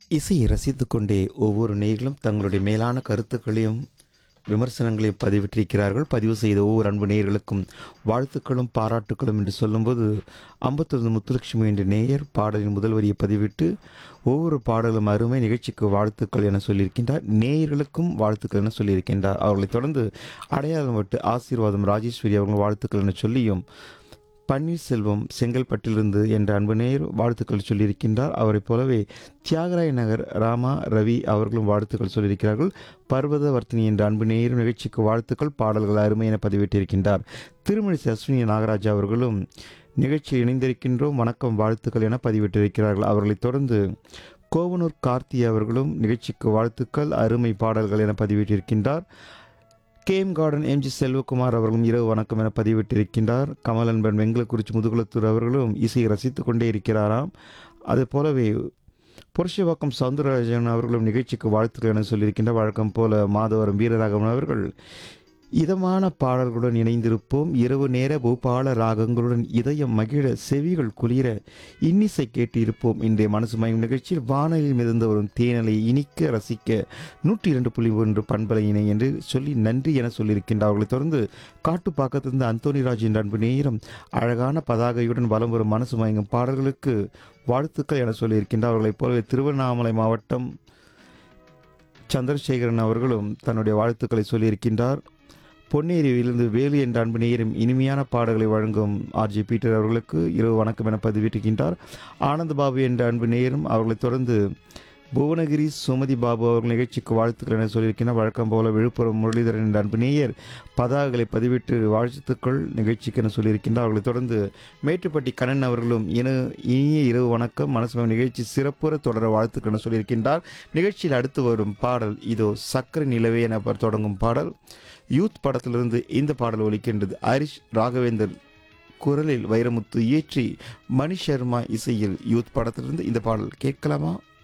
இசையை ரசித்துக்கொண்டே ஒவ்வொரு நேயர்களும் தங்களுடைய மேலான கருத்துக்களையும் விமர்சனங்களையும் பதிவிட்டிருக்கிறார்கள் பதிவு செய்த ஒவ்வொரு அன்பு நேயர்களுக்கும் வாழ்த்துக்களும் பாராட்டுக்களும் என்று சொல்லும்போது ஐம்பத்தொன்று முத்துலட்சுமி என்ற நேயர் பாடலின் முதல் வரியை பதிவிட்டு ஒவ்வொரு பாடலும் அருமை நிகழ்ச்சிக்கு வாழ்த்துக்கள் என சொல்லியிருக்கின்றார் நேயர்களுக்கும் வாழ்த்துக்கள் என சொல்லியிருக்கின்றார் அவர்களைத் தொடர்ந்து அடையாளம் விட்டு ஆசீர்வாதம் ராஜேஸ்வரி அவர்கள் வாழ்த்துக்கள் என சொல்லியும் பன்னீர்செல்வம் செங்கல்பட்டிலிருந்து என்ற அன்பு நேயர் வாழ்த்துக்கள் சொல்லியிருக்கின்றார் அவரைப் போலவே தியாகராய நகர் ராமா ரவி அவர்களும் வாழ்த்துக்கள் சொல்லியிருக்கிறார்கள் பர்வதவர்த்தினி என்ற அன்பு நேயரும் நிகழ்ச்சிக்கு வாழ்த்துக்கள் பாடல்கள் அருமை என பதிவிட்டிருக்கின்றார் திருமணி அஸ்வினி நாகராஜா அவர்களும் நிகழ்ச்சியில் இணைந்திருக்கின்றோம் வணக்கம் வாழ்த்துக்கள் என பதிவிட்டிருக்கிறார்கள் அவர்களைத் தொடர்ந்து கோவனூர் கார்த்தி அவர்களும் நிகழ்ச்சிக்கு வாழ்த்துக்கள் அருமை பாடல்கள் என பதிவிட்டிருக்கின்றார் கேம் கார்டன் எம்ஜி செல்வகுமார் அவர்களும் இரவு வணக்கம் என பதிவிட்டிருக்கின்றார் கமலன்பன் வெங்கலக்குறிச்சி முதுகுலத்தூர் அவர்களும் இசையை ரசித்துக் கொண்டே இருக்கிறாராம் அது போலவே புருஷவாக்கம் சவுந்தரராஜன் அவர்களும் நிகழ்ச்சிக்கு வாழ்த்துக்கள் என சொல்லியிருக்கின்றார் வழக்கம் போல மாதவரம் வீரராகவன் அவர்கள் இதமான பாடல்களுடன் இணைந்திருப்போம் இரவு நேர பூபால ராகங்களுடன் இதயம் மகிழ செவிகள் குளிர இன்னிசை கேட்டு இருப்போம் இன்றைய மனசு மயம் நிகழ்ச்சியில் வானலில் மிதந்து வரும் தேனலை இனிக்க ரசிக்க நூற்றி இரண்டு புள்ளி ஒன்று பண்பலையினை என்று சொல்லி நன்றி என சொல்லியிருக்கின்றார் அவர்களைத் தொடர்ந்து காட்டுப்பாக்கத்திலிருந்து அந்தோனிராஜ் என்ற அன்பு நேரம் அழகான பதாகையுடன் வலம் வரும் மனசு மயங்கும் பாடல்களுக்கு வாழ்த்துக்கள் என சொல்லியிருக்கின்றார் அவர்களைப் போலவே திருவண்ணாமலை மாவட்டம் சந்திரசேகரன் அவர்களும் தன்னுடைய வாழ்த்துக்களை சொல்லியிருக்கின்றார் பொன்னேரியிலிருந்து வேலு என்ற அன்பு நேயரும் இனிமையான பாடல்களை வழங்கும் ஆர்ஜி பீட்டர் அவர்களுக்கு இரவு வணக்கம் என பதிவிட்டிருக்கின்றார் ஆனந்த் பாபு என்ற அன்பு நேயரும் அவர்களைத் தொடர்ந்து புவனகிரி சுமதி பாபு அவர்கள் நிகழ்ச்சிக்கு வாழ்த்துக்கள் என சொல்லியிருக்கின்றனர் வழக்கம் போல விழுப்புரம் முரளிதரன் என்ற அன்பு நேயர் பதாகளை பதிவிட்டு வாழ்த்துக்கள் நிகழ்ச்சிக்கு என சொல்லியிருக்கின்றார் அவர்களைத் தொடர்ந்து மேட்டுப்பட்டி கண்ணன் அவர்களும் இன இனிய இரவு வணக்கம் மனசு நிகழ்ச்சி சிறப்புற தொடர வாழ்த்துக்கள் என சொல்லியிருக்கின்றார் நிகழ்ச்சியில் அடுத்து வரும் பாடல் இதோ சக்கரை நிலவே என தொடங்கும் பாடல் யூத் படத்திலிருந்து இந்த பாடல் ஒலிக்கின்றது ஹரிஷ் ராகவேந்தர் குரலில் வைரமுத்து இயற்றி மணி சர்மா இசையில் யூத் படத்திலிருந்து இந்த பாடல் கேட்கலாமா